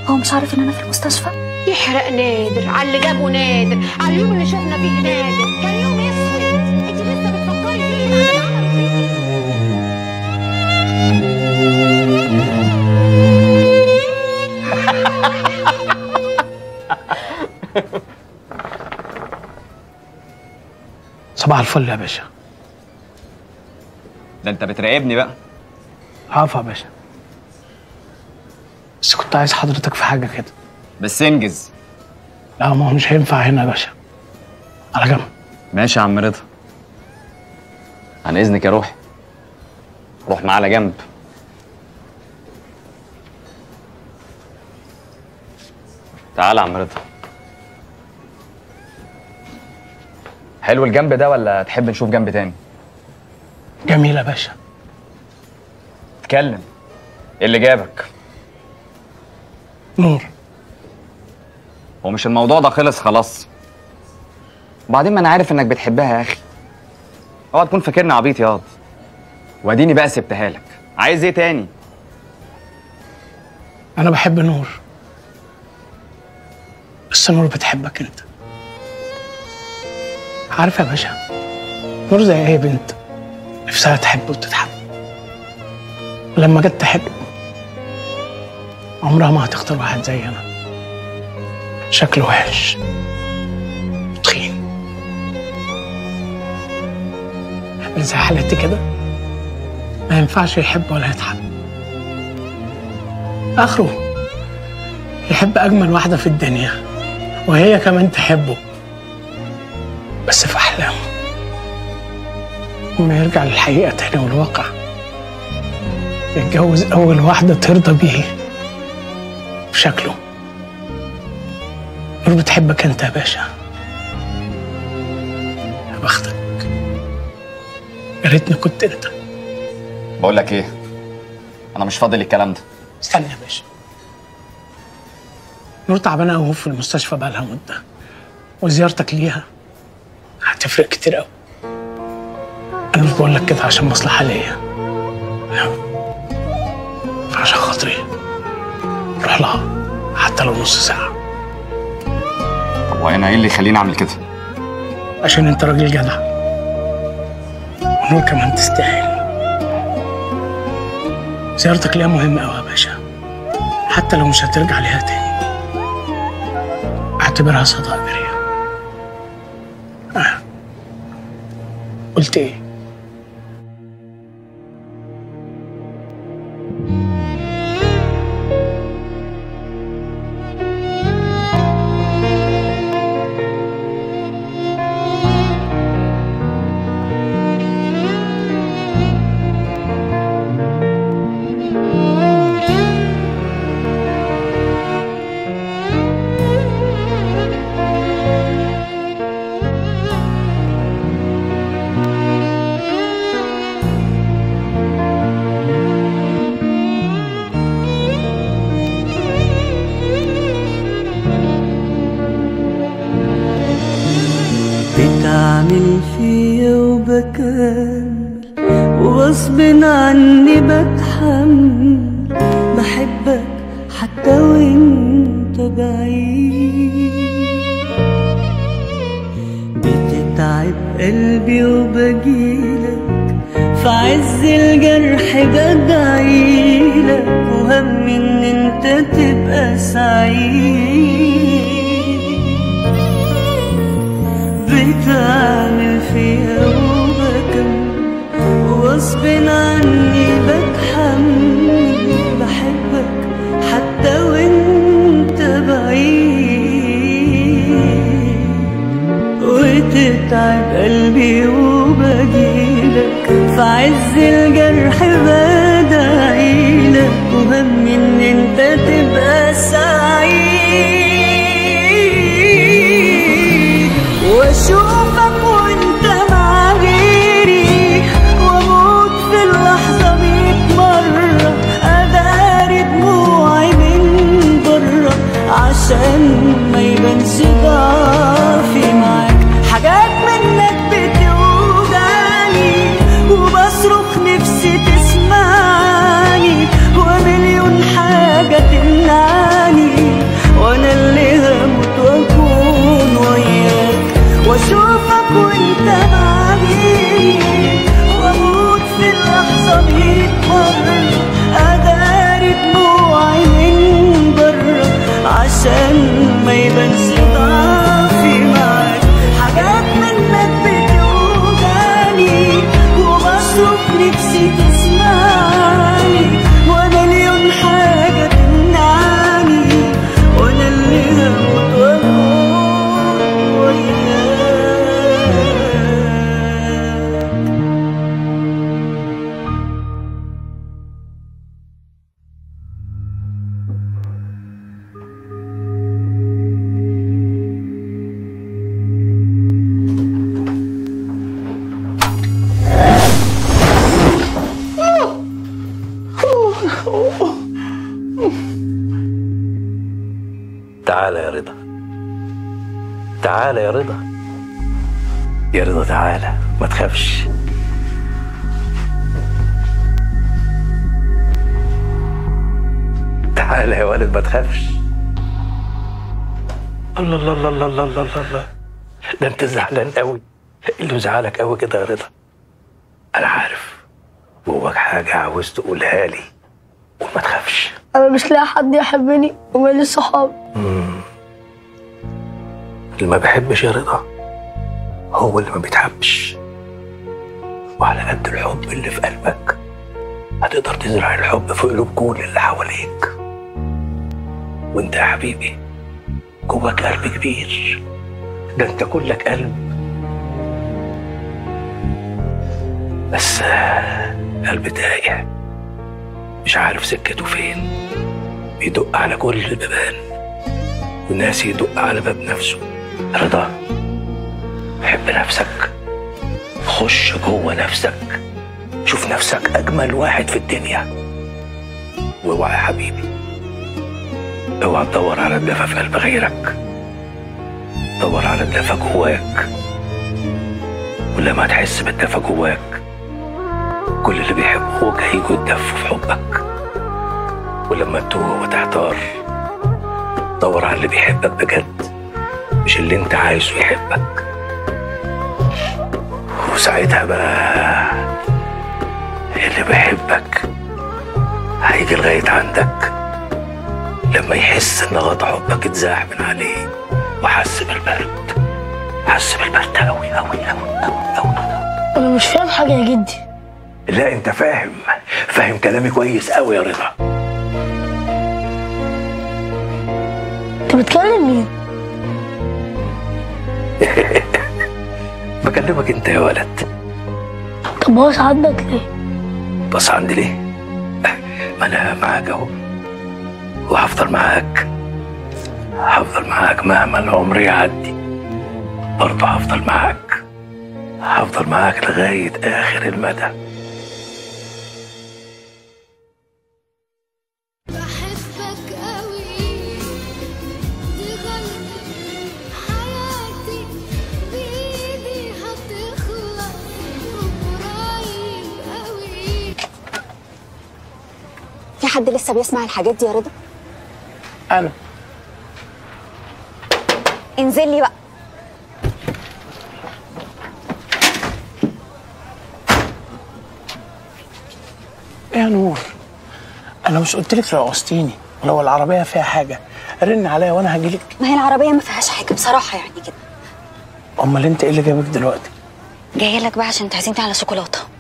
هو مش عارف ان انا في المستشفى يحرق نادر على اللي جابه نادر على اليوم اللي شفنا فيه نادر كان يوم اسود انت لسه بتفكري فيه بعد اللي عمله فيكي. صباح الفل يا باشا ده انت بتراقبني بقى عفوا يا باشا بس كنت عايز حضرتك في حاجة كده بس انجز لا ما هو مش هينفع هنا يا باشا على جنب ماشي يا عم رضا عن اذنك يا روحي روح معاه على جنب تعال يا عم رضا حلو الجنب ده ولا تحب نشوف جنب تاني جميل يا باشا اتكلم ايه اللي جابك نور هو مش الموضوع ده خلص خلاص وبعدين ما انا عارف انك بتحبها يا اخي اوعى تكون فاكرني عبيط ياض واديني بقى سبتها لك عايز ايه تاني أنا بحب نور بس نور بتحبك أنت عارف يا باشا نور زي أي بنت نفسها تحب وتتحب ولما جت تحب عمرها ما هتختار واحد زي أنا شكله وحش وتخين اللي زي حالتي كده ما ينفعش يحب ولا يتحب آخره يحب أجمل واحدة في الدنيا وهي كمان تحبه بس في أحلامه لما يرجع للحقيقة تاني والواقع يتجوز أول واحدة ترضى بيه بشكله نور بتحبك أنت يا باشا يا بختك يا ريتني كنت أنت بقول لك ايه انا مش فاضي للكلام ده استنى يا باشا نور تعبانة أوي في المستشفى بقالها مدة وزيارتك ليها هتفرق كتير أوي أنا مش بقول لك كده عشان مصلحة ليا لا عشان خاطري روح لها حتى لو نص ساعة طب وانا ايه اللي يخليني اعمل كده عشان أنت راجل جدع ونور كمان تستاهل زيارتك ليها مهمة أوي يا باشا حتى لو مش هترجع ليها تاني اعتبرها صداقة بريئة آه. قلت ايه؟ بتعمل فيا وبكمل وغصب عني بتحمل بحبك حتى وانت بعيد بتتعب قلبي وبجيلك في عز الجرح بدعيلك وهم ان انت تبقى سعيد بتعمل فيها وبكمل وغصب عني بتحمل بحبك حتى وانت بعيد وتتعب قلبي وبجيلك في عز الجرح بدعيلك وهم ان انت تبقى سعيد واشوفك وانت مع غيري واموت في اللحظة ميت مرة اداري دموعي من بره عشان ما يبانش ضعفي معاك حاجات منك بتوجعني وبصرخ نفسي تسمعني تعالى يا رضا تعالى يا رضا يا رضا تعالى ما تخافش تعالى يا ولد ما تخافش الله الله الله الله الله الله الله الله ده انت زعلان قوي اللي زعلك قوي كده يا رضا انا عارف جواك حاجه عاوز تقولها لي وما تخافش انا مش لاقي حد يحبني ومالي صحاب اللي ما بيحبش يا رضا هو اللي ما بيتحبش وعلى قد الحب اللي في قلبك هتقدر تزرع الحب في قلوب كل اللي حواليك وانت يا حبيبي جواك قلب كبير ده انت كلك قلب بس آه، قلب تايه مش عارف سكته فين بيدق على كل البيبان وناسي يدق على باب نفسه رضا حب نفسك خش جوه نفسك شوف نفسك اجمل واحد في الدنيا واوعى يا حبيبي اوعى تدور على الدفى في قلب غيرك دور على الدفى جواك ولما تحس بالدفى جواك كل اللي بيحبوك هيجوا يتدفوا في حبك ولما تتوه وتحتار دور على اللي بيحبك بجد مش اللي انت عايزه يحبك وساعتها بقى اللي بيحبك هيجي لغاية عندك لما يحس ان غطا حبك اتزاح من عليه وحس بالبرد حس بالبرد قوي قوي قوي قوي قوي انا مش فاهم حاجه يا جدي لا انت فاهم فاهم كلامي كويس قوي يا رضا انت بتكلم مين بكلمك انت يا ولد طب هو ساعدك ليه بص عندي ليه ما انا معاك اهو وهفضل معاك هفضل معاك مهما العمر يعدي برضه هفضل معاك هفضل معاك لغاية آخر المدى بحبك قوي دي غلطة حياتي بإيدي هتخلص وقريب قوي في حد لسه بيسمع الحاجات دي يا رضا انا انزل لي بقى ايه يا نور انا مش قلت لك لو وصتيني ولو العربيه فيها حاجه رن عليا وانا هجيلك ما هي العربيه ما فيهاش حاجه بصراحه يعني كده امال انت ايه اللي جابك دلوقتي جايه لك بقى عشان تعزمني على شوكولاته